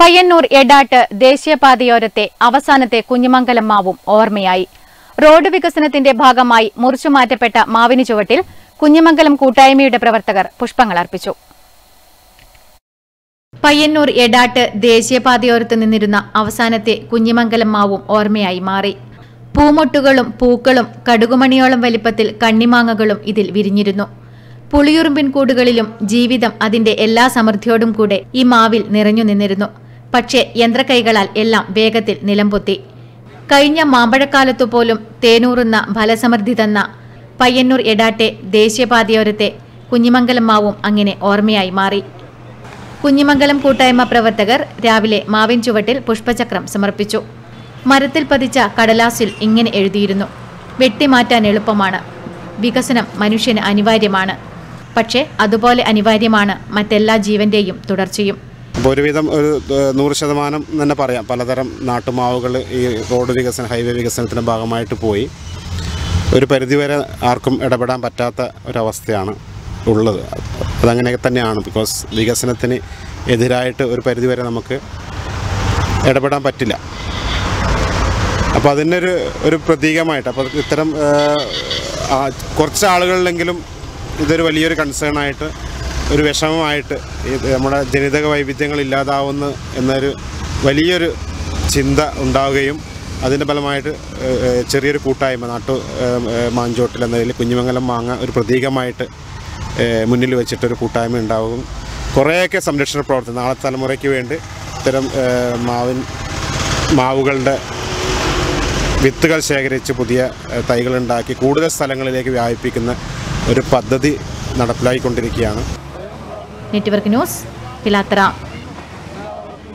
പയ്യന്നൂർ എടാട്ട് ദേശീയപാതയോരത്തെ അവസാനത്തെ കുഞ്ഞുമംഗലം മാവും ഓർമ്മയായി റോഡ് വികസനത്തിന്റെ ഭാഗമായി മുറിച്ചുമാറ്റപ്പെട്ട മാവിന് ചുവട്ടിൽ കുഞ്ഞിമംഗലം കൂട്ടായ്മയുടെ പ്രവർത്തകർ പുഷ്പങ്ങൾ അർപ്പിച്ചു പയ്യന്നൂർ എടാട്ട് ദേശീയപാതയോരത്ത് നിന്നിരുന്ന അവസാനത്തെ കുഞ്ഞിമംഗലം മാവും ഓർമ്മയായി മാറി പൂമൊട്ടുകളും പൂക്കളും കടുകുമണിയോളം വലിപ്പത്തിൽ കണ്ണിമാങ്ങകളും ഇതിൽ വിരിഞ്ഞിരുന്നു പുളിയുറുമ്പിൻ കൂടുകളിലും ജീവിതം അതിന്റെ എല്ലാ സമൃദ്ധിയോടും കൂടെ ഈ മാവിൽ നിറഞ്ഞു നിന്നിരുന്നു പക്ഷേ യന്ത്രക്കൈകളാൽ എല്ലാം വേഗത്തിൽ നിലംപൊത്തി കഴിഞ്ഞ മാമ്പഴക്കാലത്തു പോലും തേനൂറുന്ന ഫലസമൃദ്ധി തന്ന പയ്യന്നൂർ എടാട്ടെ ദേശീയപാതയോരത്തെ കുഞ്ഞിമംഗലം മാവും അങ്ങനെ ഓർമ്മയായി മാറി കുഞ്ഞിമംഗലം കൂട്ടായ്മ പ്രവർത്തകർ രാവിലെ മാവിൻ ചുവട്ടിൽ പുഷ്പചക്രം സമർപ്പിച്ചു മരത്തിൽ പതിച്ച കടലാസിൽ ഇങ്ങനെ എഴുതിയിരുന്നു വെട്ടിമാറ്റാൻ എളുപ്പമാണ് വികസനം മനുഷ്യന് അനിവാര്യമാണ് പക്ഷേ അതുപോലെ അനിവാര്യമാണ് മറ്റെല്ലാ ജീവന്റെയും തുടർച്ചയും അപ്പോൾ ഒരുവിധം ഒരു ഏഹ്, നൂറ് ശതമാനം തന്നെ പറയാം പലതരം നാട്ടുമാവുകൾ ഈ റോഡ് വികസന ഹൈവേ വികസനത്തിൻ്റെ ഭാഗമായിട്ട് പോയി ഒരു പരിധിവരെ ആർക്കും ഇടപെടാൻ പറ്റാത്ത ഒരവസ്ഥയാണ് ഉള്ളത് അതങ്ങനെ തന്നെയാണ് ബിക്കോസ് വികസനത്തിന് എതിരായിട്ട് ഒരു പരിധിവരെ നമുക്ക് ഇടപെടാൻ പറ്റില്ല അപ്പോൾ അതിനൊരു ഒരു പ്രതീകമായിട്ട് അപ്പോൾ ഇത്തരം ഏഹ്, ആ, കുറച്ച് ആളുകളിലെങ്കിലും ഇതൊരു വലിയൊരു കൺസേൺ ആയിട്ട് ഒരു വിഷമമായിട്ട് ഇത് നമ്മുടെ ജനിതക വൈവിധ്യങ്ങൾ ഇല്ലാതാവുന്ന എന്നൊരു വലിയൊരു ചിന്ത ഉണ്ടാവുകയും അതിൻ്റെ ഫലമായിട്ട് ഏഹ്, ഏഹ്, ചെറിയൊരു കൂട്ടായ്മ നാട്ടു ഏഹ്, ഏഹ്, മാഞ്ചോട്ടിൽ എന്നതിൽ കുഞ്ഞുമംഗലം മാങ്ങ ഒരു പ്രതീകമായിട്ട് ഏഹ്, മുന്നിൽ വെച്ചിട്ടൊരു കൂട്ടായ്മ ഉണ്ടാവും കുറേയൊക്കെ സംരക്ഷണ പ്രവർത്തനം നാളെ തലമുറയ്ക്ക് വേണ്ടി ഇത്തരം ഏഹ്, മാവിൻ മാവുകളുടെ വിത്തുകൾ ശേഖരിച്ച് പുതിയ ഏഹ്, തൈകളുണ്ടാക്കി കൂടുതൽ സ്ഥലങ്ങളിലേക്ക് വ്യാപിപ്പിക്കുന്ന ഒരു പദ്ധതി നടപ്പിലാക്കിക്കൊണ്ടിരിക്കുകയാണ് നെറ്റ്വർക്ക് ന്യൂസ് പിലാത്തറ